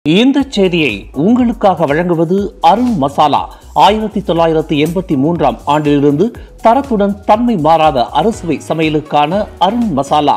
இந்த செய்தியை உங்களுக்காக வழங்குவது அருண் மசாலா ஆயிரத்தி தொள்ளாயிரத்தி எண்பத்தி மூன்றாம் ஆண்டிலிருந்து தரத்துடன் தன்மை மாறாத அறுசுவை சமையலுக்கான அருண் மசாலா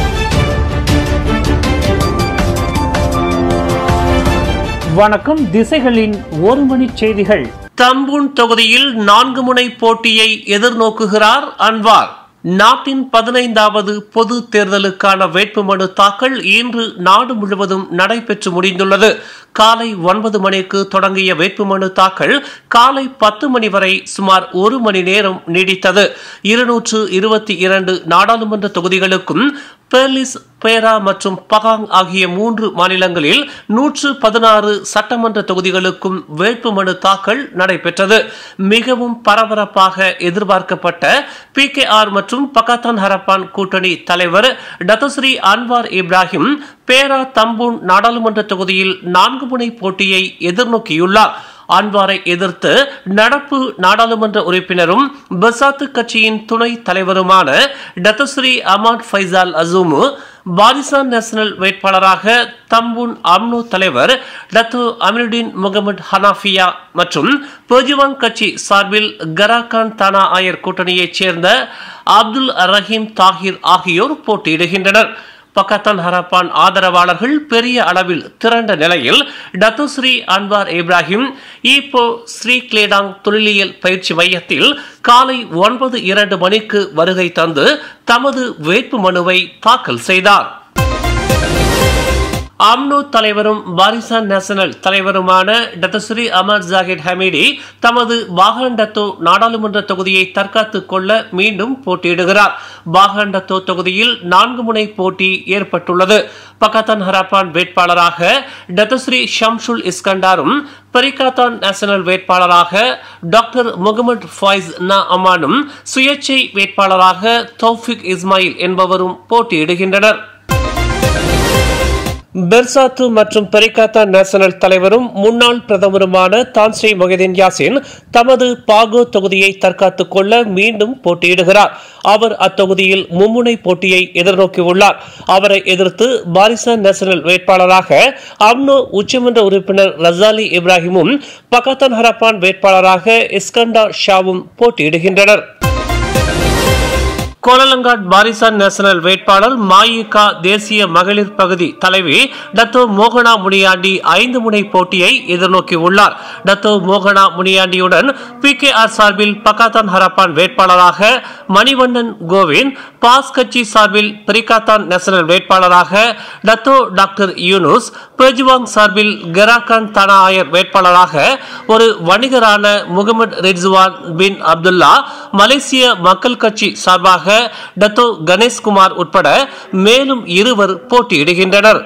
வணக்கம் திசைகளின் ஒரு மணி செய்திகள் தம்பூன் தொகுதியில் நான்கு முனை போட்டியை எதிர்நோக்குகிறார் அன்வார் நாட்டின் பதினைந்தாவது பொது தேர்தலுக்கான வேட்புமனு தாக்கல் இன்று நாடு முழுவதும் நடைபெற்று முடிந்துள்ளது காலை ஒன்பது மணிக்கு தொடங்கிய வேட்புமனு தாக்கல் காலை பத்து மணி வரை சுமார் ஒரு மணி நேரம் நீடித்தது இருநூற்று இருபத்தி இரண்டு நாடாளுமன்ற தொகுதிகளுக்கும் பெர்லிஸ் பேரா மற்றும் பகாங் ஆகிய மூன்று மாநிலங்களில் நூற்று பதினாறு சட்டமன்ற தொகுதிகளுக்கும் வேட்புமனு தாக்கல் நடைபெற்றது மிகவும் பரபரப்பாக எதிர்பார்க்கப்பட்ட பி கே ஆர் மற்றும் பகத்தான் ஹரப்பான் கூட்டணி தலைவர் டத்தஸ்ரீ அன்வார் இப்ராஹிம் பேரா தம்பூன் நாடாளுமன்ற தொகுதியில் நான்கு முனை போட்டியை எதிர்நோக்கியுள்ளார் அன்வாரை எதிர்த்து நடப்பு நாடாளுமன்ற உறுப்பினரும் பசாத்து கட்சியின் துணை தலைவருமான Datuk Seri Ahmad Faisal Azumu Barisan Nasional வேட்பாளராக தம்பூன் அம்னோ தலைவர் டத்து அமினுddin முகமது ஹனாஃபியா மற்றும் பெர்ஜுவான் கட்சி சார்பில் கராகான் தானா ஆயர் கூட்டணியைச் சேர்ந்த அப்துல் ரஹீம் தாஹிர் ஆகியோர் போட்டியிடுகின்றனர் பக்கத்தான் ஹரப்பான் ஆதரவாளர்கள் பெரிய அளவில் திரண்ட நிலையில் Datuk Seri Anwar Ibrahim Ipoh Seri Kledang தொழிலியல் பயிற்சி மையத்தில் காலை ஒன்பது இரண்டு மணிக்கு வருகை தந்து தமது வேட்பு மனுவை தாக்கல் செய்தார் அம்னோ தலைவரும் பாரிசான் நேஷனல் தலைவருமான டத்தஸ்ரீ அமர் ஜாகிர் ஹமீடி தமது பாகாண்டத்தோ நாடாளுமன்ற தொகுதியை தற்காத்துக் கொள்ள மீண்டும் போட்டியிடுகிறார் பாகாண்டத்தோ தொகுதியில் நான்கு முனை போட்டி ஏற்பட்டுள்ளது பக்கத்தான் ஹராப்பான் வேட்பாளராக டத்தஸ்ரீ ஷம்ஷுல் இஸ்கண்டாரும் பரிகாத்தான் நேஷனல் வேட்பாளராக டாக்டர் முகமது ஃபாய்ஸ் நா அமானும் சுயேட்சை வேட்பாளராக தௌஃபிக் இஸ்மாயில் என்பவரும் போட்டியிடுகின்றனர் பெர்சாத்து மற்றும் பெரிகாத்தா நேஷனல் தலைவரும் முன்னாள் பிரதமருமான தான்ஸ்ரீ மொஹிதீன் யாசின் தமது பாகோ தொகுதியை தற்காத்துக் கொள்ள மீண்டும் போட்டியிடுகிறார் அவர் அத்தொகுதியில் மும்முனை போட்டியை எதிர்நோக்கியுள்ளார் அவரை எதிர்த்து பாரிசான் நேஷனல் வேட்பாளராக அம்னோ உச்சமன்ற உறுப்பினர் ரசாலி இப்ராஹிமும் பகத்தான் ஹரப்பான் வேட்பாளராக இஸ்கண்டா ஷாவும் போட்டியிடுகின்றனர் கோலலங்காட் பாரிசான் நேஷனல் வேட்பாளர் மாயிகா தேசிய மகளிர் பகுதி தலைவி டத்தோ மோகனா முனியாண்டி ஐந்து முனை போட்டியை எதிர்நோக்கியுள்ளார் டத்தோ மோகனா முனியாண்டியுடன் பி கே ஆர் சார்பில் பக்காத்தான் ஹரப்பான் வேட்பாளராக மணிவண்ணன் கோவிந்த் பாஸ் கட்சி சார்பில் பிரிகாத்தான் நேஷனல் வேட்பாளராக டத்தோ டாக்டர் யூனுஸ் பெஜ்வாங் சார்பில் கெராகான் தானா ஆயர் வேட்பாளராக ஒரு வணிகரான முகமது ரிட்ஸ்வான் பின் அப்துல்லா மலேசிய மக்கள் கட்சி சார்பாக டத்தோ கணேஷ்குமார் உட்பட மேலும் இருவர் போட்டியிடுகின்றனர்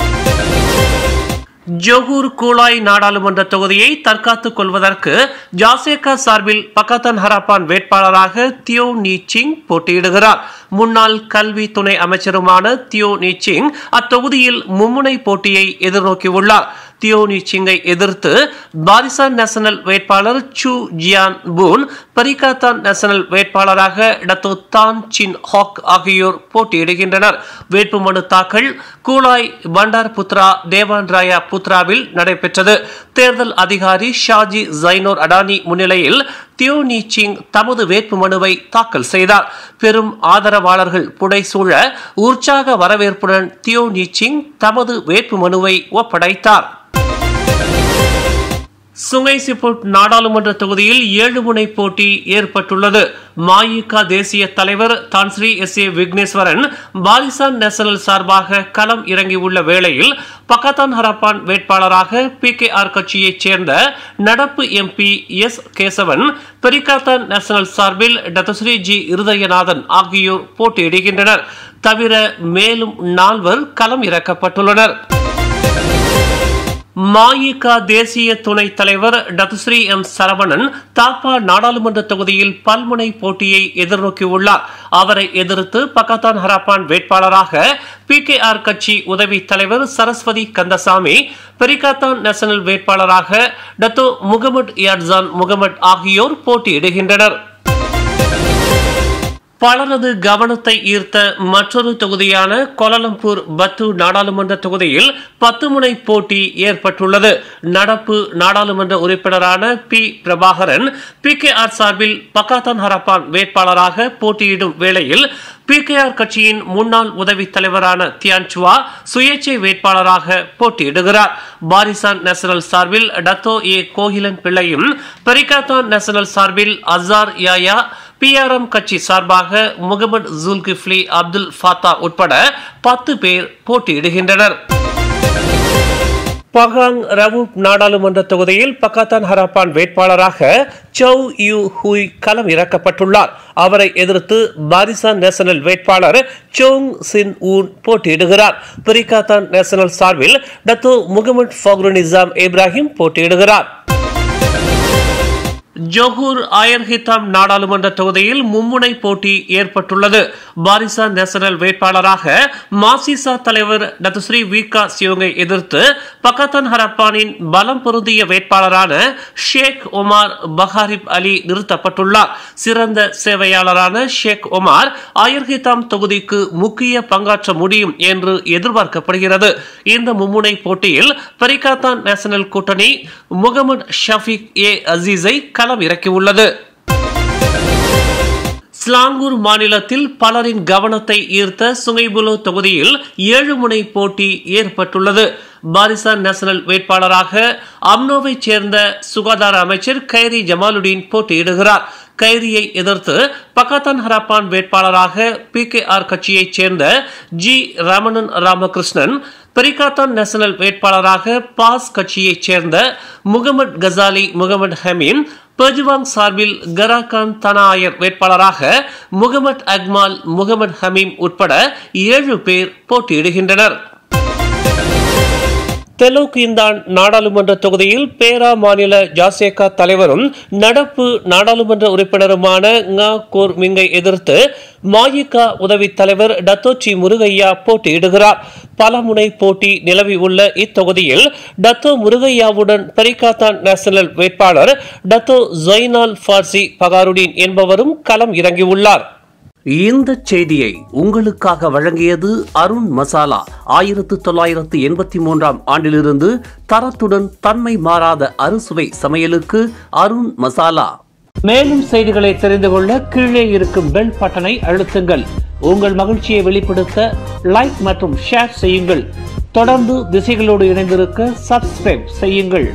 ஜோகூர் கூலாய் நாடாளுமன்ற தொகுதியை தற்காத்துக் கொள்வதற்கு ஜாசேகா சார்பில் பக்கத்தன் ஹராப்பான் வேட்பாளராக தியோ நீச்சிங் போட்டியிடுகிறார் முன்னாள் கல்வி துணை அமைச்சருமான தியோ நீச்சிங் அத்தொகுதியில் மும்முனை போட்டியை எதிர்நோக்கியுள்ளார் தியோனி சிங்கை எதிர்த்து பாரிசான் நேஷனல் வேட்பாளர் சு ஜியான் பூன் பரிகாத்தான் நேஷனல் வேட்பாளராக டத்தோ தான் சின் ஹாக் ஆகியோர் போட்டியிடுகின்றனர் வேட்புமனு தாக்கல் கூலாய் பண்டார் புத்ரா தேவான் ராயா புத்ராவில் நடைபெற்றது தேர்தல் அதிகாரி ஷாஜி ஜைனோர் அடானி முன்னிலையில் தியோனி சிங் தமது வேட்புமனுவை தாக்கல் செய்தார் பெரும் ஆதரவாளர்கள் புடைசூழ உற்சாக வரவேற்புடன் தியோனி சிங் தமது வேட்புமனுவை ஒப்படைத்தார் சுங்கை சிப்புட் நாடாளுமன்ற தொகுதியில் ஏழு முனை போட்டி ஏற்பட்டுள்ளது மாயிகா தேசிய தலைவர் Tan Sri S A Vigneswaran Barisan Nasional சார்பாக களம் இறங்கியுள்ள வேளையில் பக்கத்தான் ஹரப்பான் வேட்பாளராக பி கே ஆர் கட்சியைச் சேர்ந்த நடப்பு MP S Kesavan Perikatan Nasional சார்பில் டத்தஸ்ரீ ஜி இருதயநாதன் ஆகியோர் போட்டியிடுகின்றனர் தவிர மேலும் நால்வர் களம் இறக்கப்பட்டுள்ளனர் மாயிகா தேசிய துணைத் தலைவர் டத்துஸ்ரீ எம் சரவணன் தாப்பா நாடாளுமன்ற தொகுதியில் பல்முனை போட்டியை எதிர்நோக்கியுள்ளார் அவரை எதிர்த்து பக்கத்தான் ஹராப்பான் வேட்பாளராக பி கே ஆர் கட்சி உதவி தலைவர் சரஸ்வதி கந்தசாமி பெரிகாத்தான் நேஷனல் வேட்பாளராக டத்தோ முகமது யாட்சான் முகமது ஆகியோர் போட்டியிடுகின்றனர் பலரது கவனத்தை ஈர்த்த மற்றொரு தொகுதியான கோலாலம்பூர் பத்து நாடாளுமன்ற தொகுதியில் பத்து முனை போட்டி ஏற்பட்டுள்ளது நடப்பு நாடாளுமன்ற உறுப்பினரான P Prabakaran P K R சார்பில் பக்காத்தான் ஹரப்பான் வேட்பாளராக போட்டியிடும் வேளையில் பி கே ஆர் கட்சியின் முன்னாள் உதவி தலைவரான தியான்சுவா சுயேட்சை வேட்பாளராக போட்டியிடுகிறார் பாரிசான் நேஷனல் சார்பில் டத்தோ ஏ கோகிலன் பிள்ளையும் பெரிகாத்தான் நேஷனல் சார்பில் அசார் யாயா பிஆர்எம் கட்சி சார்பாக முகமது ஜுல்கிஃப்லி அப்துல் ஃபாத்தா உட்பட பத்து பேர் போட்டியிடுகின்றனர் பகாங் ரவூப் நாடாளுமன்ற தொகுதியில் பக்காத்தான் ஹராப்பான் வேட்பாளராக சௌ யூ ஹுய் களம் இறக்கப்பட்டுள்ளார் அவரை எதிர்த்து பாரிசான் நேஷனல் வேட்பாளர் சோங் சின் ஊன் போட்டியிடுகிறார் பிரிகாத்தான் நேஷனல் சார்பில் Datuk Mohamed Fakhrul Nizam Ibrahim போட்டியிடுகிறார் ஜோகூர் ஆயர்ஹித்தாம் நாடாளுமன்ற தொகுதியில் மும்முனை போட்டி ஏற்பட்டுள்ளது பாரிசா நேஷனல் வேட்பாளராக மாசிசா தலைவர் டத்துஸ்ரீ விகா சியோங்கை எதிர்த்து பக்கத்தன் ஹரப்பானின் பலம் பொருந்திய வேட்பாளரான ஷேக் ஒமார் பஹாரிப் அலி நிறுத்தப்பட்டுள்ளார் சிறந்த சேவையாளரான ஷேக் ஒமார் ஆயர்ஹித்தாம் தொகுதிக்கு முக்கிய பங்காற்ற முடியும் என்று எதிர்பார்க்கப்படுகிறது இந்த மும்முனை போட்டியில் பரிகாத்தான் நேஷனல் கூட்டணி முகமது ஷஃபிக் ஏ அசீஸை களம் இறக்கியுள்ளது ஸ்லாங்கூர் மாநிலத்தில் பலரின் கவனத்தை ஈர்த்த சுங்கைபுலோ தொகுதியில் ஏழு முனை போட்டி ஏற்பட்டுள்ளது பாரிசான் நேஷனல் வேட்பாளராக அம்னோவைச் சேர்ந்த சுகாதார அமைச்சர் கைரி ஜமாலுடீன் போட்டியிடுகிறார் கைரியை எதிர்த்து பக்காத்தான் ஹராப்பான் வேட்பாளராக பி கே ஆர் கட்சியைச் சேர்ந்த G Ramanan Ramakrishnan Perikatan Nasional வேட்பாளராக பாஸ் கட்சியைச் சேர்ந்த Mohamed Ghazali Mohamed Hamim Pejuang சார்பில் கராகான் தனாயர் வேட்பாளராக முகமது அக்மால் முகமது ஹமீம் உட்பட ஏழு பேர் போட்டியிடுகின்றனர் தெலுங்கிந்தான் நாடாளுமன்ற தொகுதியில் பேரா மாநில ஜாசேகா தலைவரும் நடப்பு நாடாளுமன்ற உறுப்பினருமான ngா கோர் மிங்கை எதிர்த்து மாயிகா உதவி தலைவர் டத்தோச்சி முருகையா போட்டியிடுகிறார் பல முனை போட்டி நிலவி உள்ள இத்தொகுதியில் டத்தோ முருகையாவுடன் பரிகாத்தான் நேஷனல் வேட்பாளர் டத்தோ ஜொய்னால் ஃபார்சி பகாருடீன் என்பவரும் களம் இறங்கியுள்ளார் இந்த செய்தியை உங்களுக்காக வழங்கியது அருண் மசாலா ஆயிரத்து தொள்ளாயிரத்து எண்பத்தி மூன்றாம் ஆண்டிலிருந்து தரத்துடன் தன்மை மாறாத அறுசுவை சமையலுக்கு அருண் மசாலா மேலும் செய்திகளை தெரிந்து கொள்ள கீழே இருக்கும் பெல் பட்டனை அழுத்துங்கள் உங்கள் மகிழ்ச்சியை வெளிப்படுத்த லைக் மற்றும் ஷேர் செய்யுங்கள் தொடர்ந்து திசைகளோடு இணைந்திருக்க சப்ஸ்கிரைப் செய்யுங்கள்